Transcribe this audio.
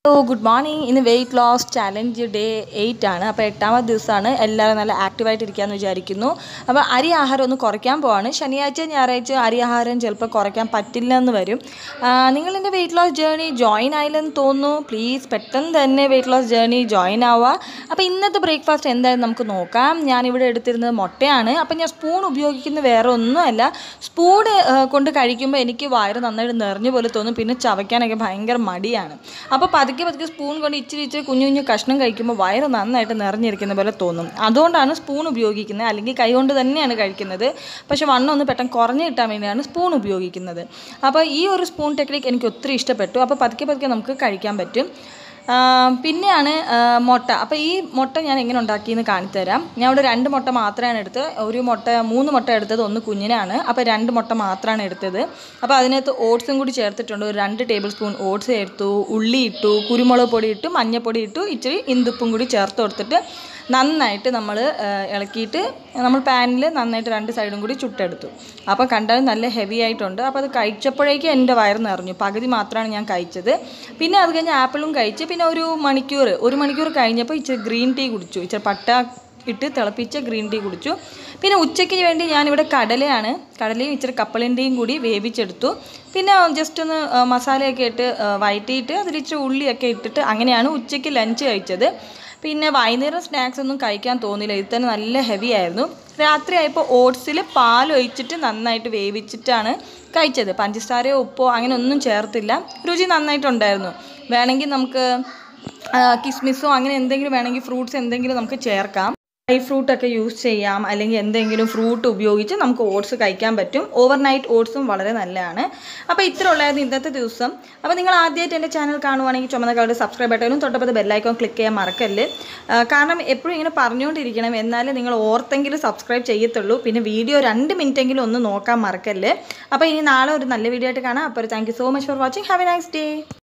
hello good morning ഇന്ന് weight loss challenge day eight ആണ് അപ്പോൾ എട്ടാമത്തെ ദിവസമാണ് എല്ലാവരും നല്ല ആക്റ്റീവായിട്ട് ഇരിക്കാമെന്ന് വിചാരിക്കുന്നു അപ്പോൾ അരി ആഹാരം ഒന്ന് കുറയ്ക്കാൻ പോവാണ് ശനിയാഴ്ച ഞായറാഴ്ച അരി ആഹാരം ചിലപ്പോൾ കുറയ്ക്കാൻ പറ്റില്ല എന്ന് വരും നിങ്ങൾ എൻ്റെ വെയിറ്റ് ലോസ് ജേർണി ജോയിൻ ആയില്ലെന്ന് തോന്നുന്നു പ്ലീസ് പെട്ടെന്ന് തന്നെ വെയിറ്റ് ലോസ് ജേർണി ജോയിൻ ആവുക അപ്പോൾ ഇന്നത്തെ ബ്രേക്ക്ഫാസ്റ്റ് എന്തായാലും നമുക്ക് നോക്കാം ഞാനിവിടെ എടുത്തിരുന്നത് മുട്ടയാണ് അപ്പോൾ ഞാൻ സ്പൂൺ ഉപയോഗിക്കുന്നത് വേറെ ഒന്നുമല്ല സ്പൂൺ കൊണ്ട് കഴിക്കുമ്പോൾ എനിക്ക് വയറ് നന്നായിട്ട് നിറഞ്ഞ പോലെ തോന്നും പിന്നെ ചവയ്ക്കാനൊക്കെ ഭയങ്കര മടിയാണ് അപ്പോൾ പതുക്കെ പതുക്കെ സ്പൂൺ കൊണ്ട് ഇച്ചിരി ഇച്ചിരി കുഞ്ഞു കുഞ്ഞു കഷ്ണം കഴിക്കുമ്പോൾ വയറ് നന്നായിട്ട് നിറഞ്ഞിരിക്കുന്ന പോലെ തോന്നും അതുകൊണ്ടാണ് സ്പൂൺ ഉപയോഗിക്കുന്നത് അല്ലെങ്കിൽ കൈ കൊണ്ട് തന്നെയാണ് കഴിക്കുന്നത് പക്ഷേ വണ്ണം ഒന്ന് പെട്ടെന്ന് കുറഞ്ഞ് കിട്ടാൻ വേണ്ടിയാണ് സ്പൂൺ ഉപയോഗിക്കുന്നത് അപ്പോൾ ഈ ഒരു സ്പൂൺ ടെക്നിക്ക് എനിക്ക് ഒത്തിരി ഇഷ്ടപ്പെട്ടു അപ്പോൾ പതുക്കെ പതുക്കെ നമുക്ക് കഴിക്കാൻ പറ്റും ആ, പിന്നെയാണ് ആ, മുട്ട അപ്പോൾ ഈ മുട്ട ഞാൻ എങ്ങനെ ഉണ്ടാക്കിയെന്ന് കാണിച്ചു തരാം ഞാൻ ഇവിടെ രണ്ട് മുട്ട മാത്രമാണ് എടുത്തത് ഒരു മുട്ട മൂന്ന് മുട്ട എടുത്തത് ഒന്ന് കുഞ്ഞിനാണ് അപ്പോൾ രണ്ട് മുട്ട മാത്രമാണ് എടുത്തത് അപ്പോൾ അതിനകത്ത് ഓട്സും കൂടി ചേർത്തിട്ടുണ്ട് ഒരു രണ്ട് ടേബിൾ സ്പൂൺ ഓട്സ് ചേർത്തു ഉള്ളി ഇട്ടു കുരുമുളക് പൊടി ഇട്ടു മഞ്ഞൾപ്പൊടി ഇട്ടു ഇച്ചിരി ഇന്തുപ്പും കൂടി ചേർത്ത് കൊടുത്തിട്ട് നന്നായിട്ട് നമ്മൾ ഇളക്കിയിട്ട് നമ്മൾ പാനിൽ നന്നായിട്ട് രണ്ട് സൈഡും കൂടി ചുട്ടെടുത്തു അപ്പോൾ കണ്ടാൽ നല്ല ഹെവി ആയിട്ടുണ്ട് അപ്പോൾ അത് കഴിച്ചപ്പോഴേക്കും എൻ്റെ വയറ് നിറഞ്ഞു പകുതി മാത്രമാണ് ഞാൻ കഴിച്ചത് പിന്നെ അത് കഴിഞ്ഞ് ആപ്പിളും കഴിച്ച് പിന്നെ ഒരു മണിക്കൂർ ഒരു മണിക്കൂർ കഴിഞ്ഞപ്പോൾ ഇച്ചിരി ഗ്രീൻ ടീ കുടിച്ചു ഇച്ചിരി പട്ട ഇട്ട് തിളപ്പിച്ച ഗ്രീൻ ടീ കുടിച്ചു പിന്നെ ഉച്ചയ്ക്ക് വേണ്ടി ഞാനിവിടെ കടലയാണ് കടലയും ഇച്ചിരി കപ്പലിൻ്റെയും കൂടി വേവിച്ചെടുത്തു പിന്നെ ജസ്റ്റ് ഒന്ന് ആ, മസാലയൊക്കെ ഇട്ട് ആ, വഴറ്റിയിട്ട് അതിൽ ഇച്ചിരി ഉള്ളിയൊക്കെ ഇട്ടിട്ട് അങ്ങനെയാണ് ഉച്ചയ്ക്ക് ലഞ്ച് കഴിച്ചത് പിന്നെ വൈകുന്നേരം സ്നാക്സ് ഒന്നും കഴിക്കാൻ തോന്നില്ല ഇത് തന്നെ നല്ല ഹെവി ആയിരുന്നു രാത്രി ആയപ്പോൾ ഓട്സിൽ പാൽ ഒഴിച്ചിട്ട് നന്നായിട്ട് വേവിച്ചിട്ടാണ് കഴിച്ചത് പഞ്ചസാരയോ ഉപ്പോ അങ്ങനെ ഒന്നും ചേർത്തില്ല രുചി നന്നായിട്ടുണ്ടായിരുന്നു വേണമെങ്കിൽ നമുക്ക് ആ, കിസ്മിസോ അങ്ങനെ എന്തെങ്കിലും വേണമെങ്കിൽ ഫ്രൂട്ട്സ് എന്തെങ്കിലും നമുക്ക് ചേർക്കാം ഡ്രൈ ഫ്രൂട്ടൊക്കെ യൂസ് ചെയ്യാം അല്ലെങ്കിൽ എന്തെങ്കിലും ഫ്രൂട്ട് ഉപയോഗിച്ച് നമുക്ക് ഓട്സ് കഴിക്കാൻ പറ്റും ഓവർനൈറ്റ് ഓട്സും വളരെ നല്ലതാണ് അപ്പോൾ ഇത്ര ഉള്ളായിരുന്നു ഇന്നത്തെ ദിവസം അപ്പോൾ നിങ്ങൾ ആദ്യമായിട്ട് എൻ്റെ ചാനൽ കാണുവാണെങ്കിൽ ചുമന്ന കളർ സബ്സ്ക്രൈബ് ബട്ടനും തൊട്ടപ്പത്ത് ബെല്ലൈക്കോൺ ക്ലിക്ക് ചെയ്യാൻ മറക്കല്ല് ആ, കാരണം എപ്പോഴും ഇങ്ങനെ പറഞ്ഞുകൊണ്ടിരിക്കണം എന്നാലേ നിങ്ങൾ ഓർത്തെങ്കിലും സബ്സ്ക്രൈബ് ചെയ്യത്തുള്ളൂ പിന്നെ വീഡിയോ രണ്ട് മിനിറ്റെങ്കിലും ഒന്ന് നോക്കാൻ മറക്കല്ല് അപ്പോൾ ഇനി നാളെ ഒരു നല്ല വീഡിയോ ആയിട്ട് കാണാം അപ്പോൾ thank you so much for watching have a nice day